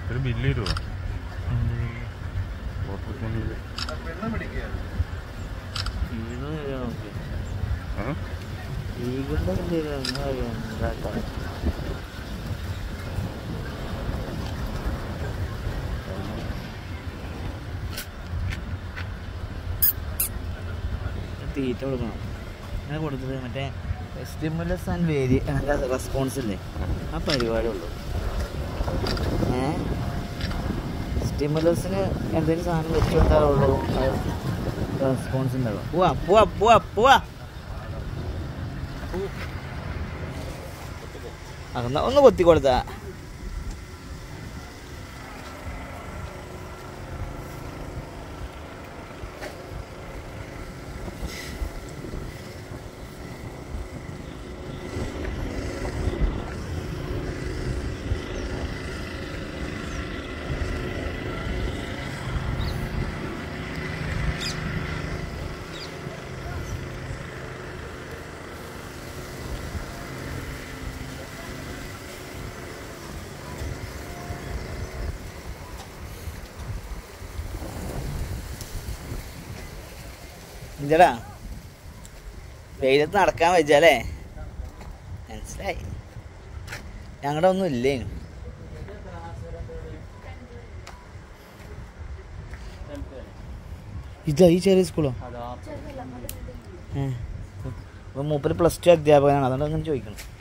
ഒരു ബില്ല് തരുമോ ഹോസ്പിറ്റലിൽ ആ തീറ്റ കൊടുക്കണം അങ്ങനെ കൊടുത്തത് മറ്റേ സ്റ്റിമുലസ് ആൻഡ് വേരി അങ്ങനത്തെ റെസ്പോൺസ് ഇല്ലേ ആ പരിപാടി ഉള്ളൂ ഏ സ്റ്റിമുലസിന് എന്തെങ്കിലും സാധനം വെച്ച് കൊടുത്താലുള്ളൂ റെസ്പോൺസ് ഉണ്ടാവുക പോവാ പോവാ പോവാ പോവാ അതെന്നാ ഒന്ന് കൊത്തി കൊടുത്താ ഇല്ലടാ വെയിലത്ത് നടക്കാൻ വെച്ചാലേ മനസ്സിലായി ഞങ്ങളുടെ ഒന്നും ഇല്ലേ ഇതാ ഈ ചെറിയ സ്കൂളോ ഏ അപ്പം മൂപ്പര് പ്ലസ് ടു അധ്യാപകനാണ് അതുകൊണ്ട് അങ്ങനെ ചോദിക്കണം